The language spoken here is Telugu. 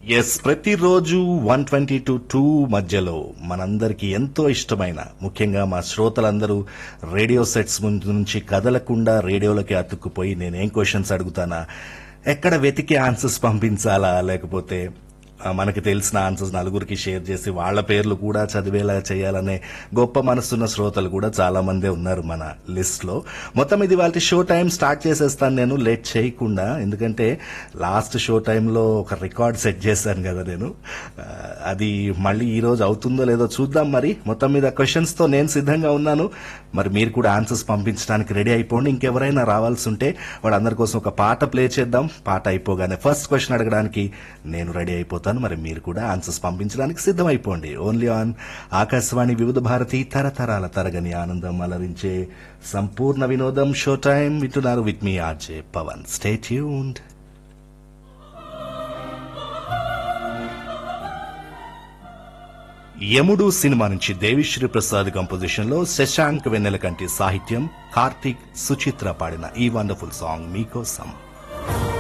ఎస్ ప్రతిరోజు వన్ ట్వంటీ టు టూ మధ్యలో మనందరికీ ఎంతో ఇష్టమైన ముఖ్యంగా మా శ్రోతలందరూ రేడియో సెట్స్ ముందు నుంచి కదలకుండా రేడియోలకి అతుక్కుపోయి నేనేం క్వశ్చన్స్ అడుగుతానా ఎక్కడ వెతికి ఆన్సర్స్ పంపించాలా లేకపోతే ఆ, మనకి తెలిసిన ఆన్సర్స్ నలుగురికి షేర్ చేసి వాళ్ళ పేర్లు కూడా చదివేలా చేయాలనే గొప్ప మనసున్న శ్రోతలు కూడా చాలా మందే ఉన్నారు మన లిస్ట్ లో మొత్తం ఇది వాళ్ళ షో టైం స్టార్ట్ చేసేస్తాను నేను లేట్ చేయకుండా ఎందుకంటే లాస్ట్ షో టైంలో ఒక రికార్డ్ సెట్ చేశాను కదా నేను ఆ, అది మళ్ళీ ఈ రోజు అవుతుందో లేదో చూద్దాం మరి మొత్తం మీద క్వశ్చన్స్ తో నేను సిద్ధంగా ఉన్నాను మరి మీరు కూడా ఆన్సర్స్ పంపించడానికి రెడీ అయిపోండి ఇంకెవరైనా రావాల్సి ఉంటే వాళ్ళందరి కోసం ఒక పాట ప్లే చేద్దాం పాట అయిపోగానే ఫస్ట్ క్వశ్చన్ అడగడానికి నేను రెడీ అయిపోతాను మరి మీరు కూడా ఆన్సర్స్ పంపించడానికి సిద్ధమైపోండి ఓన్లీ ఆన్ ఆకాశవాణి వివిధ భారతి తరతరాల తరగని ఆనందం అలరించే సంపూర్ణ వినోదం షో టైం వింటున్నారు with me RJ Pawan stay tuned యముడు సినిమా నుంచి దేవిశ్రీ ప్రసాద్ కంపోజిషన్ లో శశాంక్ వెన్నెల కంటి సాహిత్యం కార్తీక్ సుచిత్ర పాడిన ఈ వండర్ఫుల్ సాంగ్ మీకోసం